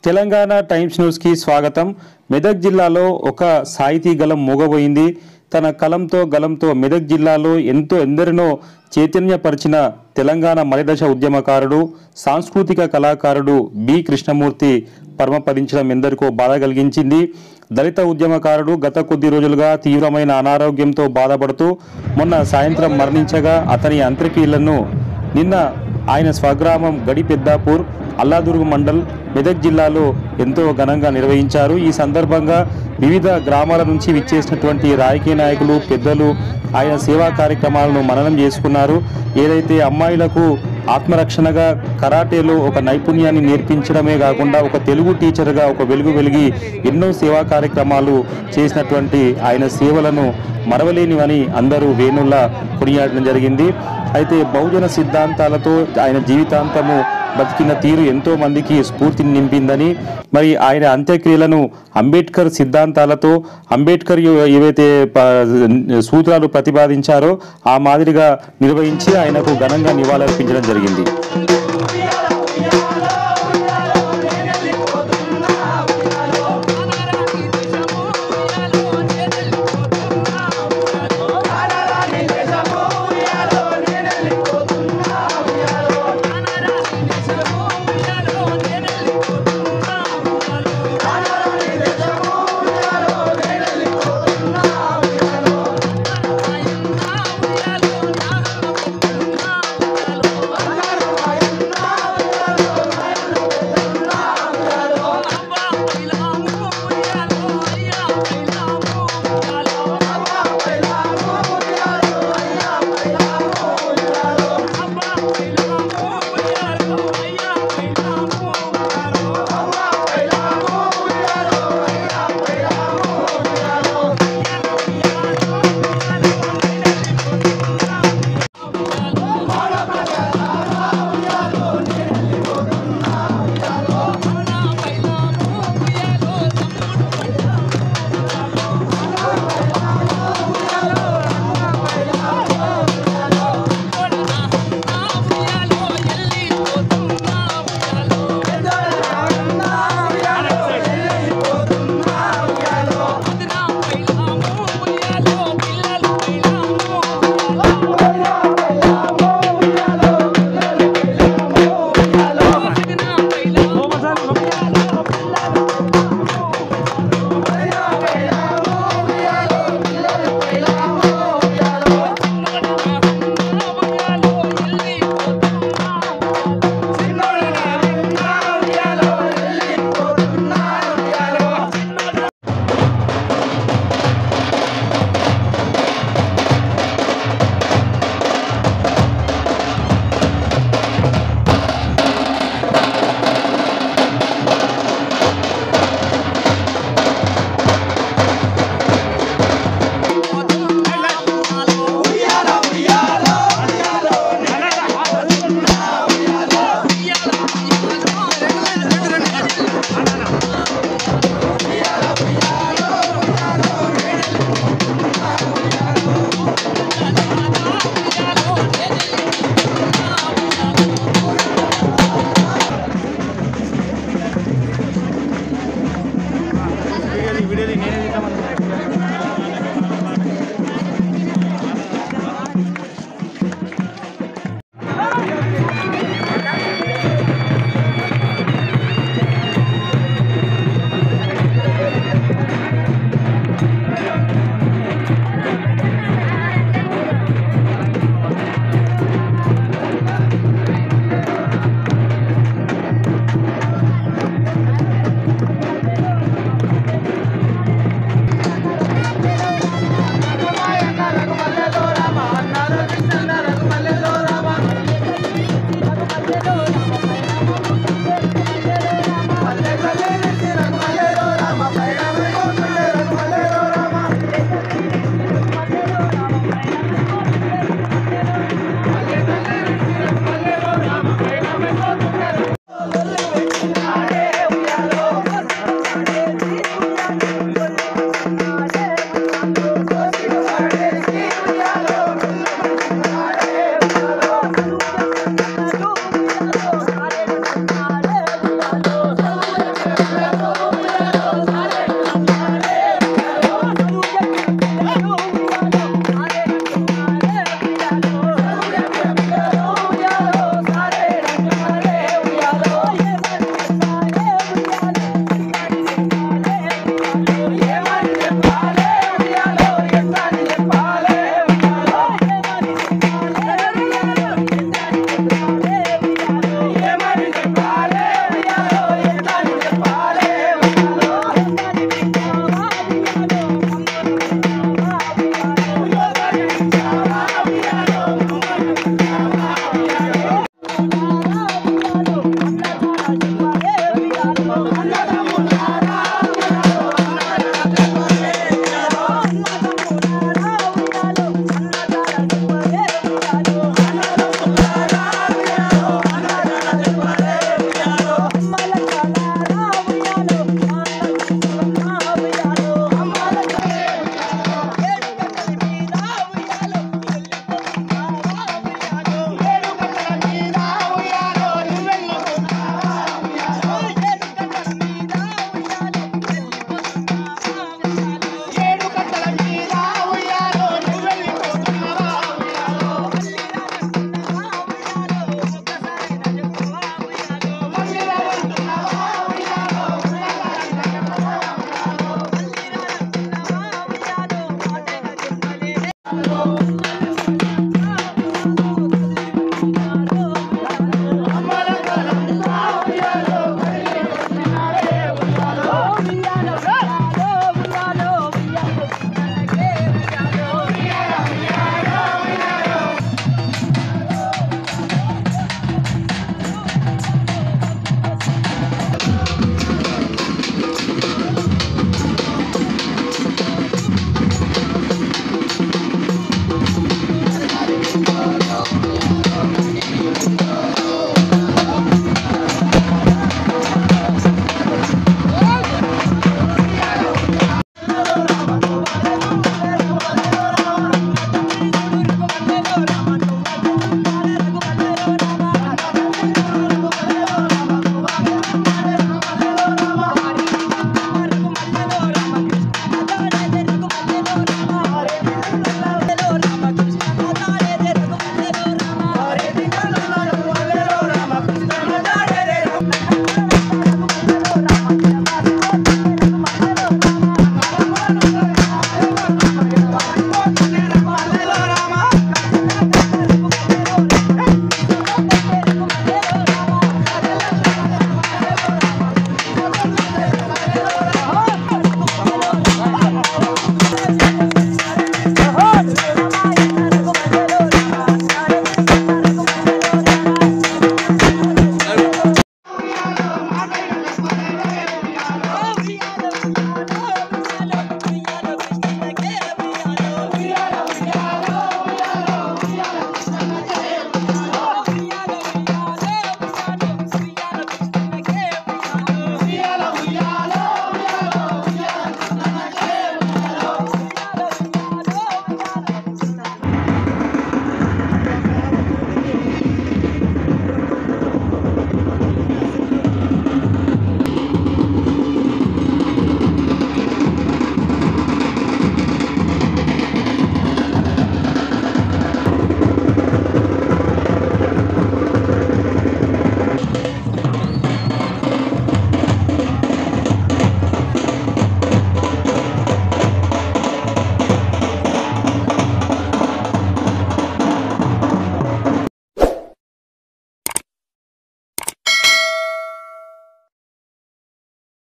Telangana times న్యూస్కి స్వాగతం మెదక్ జిల్లాలో ఒక సాహితీ గలం మూగబోయింది తన కలంతో గలంతో మెదక్ జిల్లాలో ఎంతో ఎందరినో చైతన్యపరిచిన తెలంగాణ మలిదశ ఉద్యమకారుడు సాంస్కృతిక కళాకారుడు బి కృష్ణమూర్తి పరమపదించడం ఎందరికో బాధ కలిగించింది దళిత ఉద్యమకారుడు గత కొద్ది రోజులుగా తీవ్రమైన అనారోగ్యంతో బాధపడుతూ మొన్న సాయంత్రం మరణించగా అతని అంత్యక్రియలను నిన్న ఆయన స్వగ్రామం గడి పెద్దాపూర్ అల్లాదుర్గ్ మండల్ మెదక్ జిల్లాలో ఎంతో ఘనంగా నిర్వహించారు ఈ సందర్భంగా వివిధ గ్రామాల నుంచి విచ్చేసినటువంటి రాజకీయ నాయకులు పెద్దలు ఆయన సేవా కార్యక్రమాలను మననం చేసుకున్నారు ఏదైతే అమ్మాయిలకు ఆత్మరక్షణగా కరాటేలో ఒక నైపుణ్యాన్ని నేర్పించడమే కాకుండా ఒక తెలుగు టీచర్గా ఒక వెలుగు వెలిగి ఎన్నో సేవా కార్యక్రమాలు చేసినటువంటి ఆయన సేవలను మరవలేనివని అందరూ వేణుల్లా కొనియాడడం జరిగింది అయితే బహుజన సిద్ధాంతాలతో ఆయన జీవితాంతము బతికిన తీరు ఎంతో మందికి స్ఫూర్తిని నింపిందని మరి ఆయన అంత్యక్రియలను అంబేద్కర్ సిద్ధాంతాలతో అంబేద్కర్ ఏ- ఏవైతే ప- సూత్రాలు ప్రతిపాదించారో ఆ మాదిరిగా నిర్వహించి ఆయనకు ఘనంగా నివాళులర్పించడం జరిగింది ఉయ్యాలో రంగో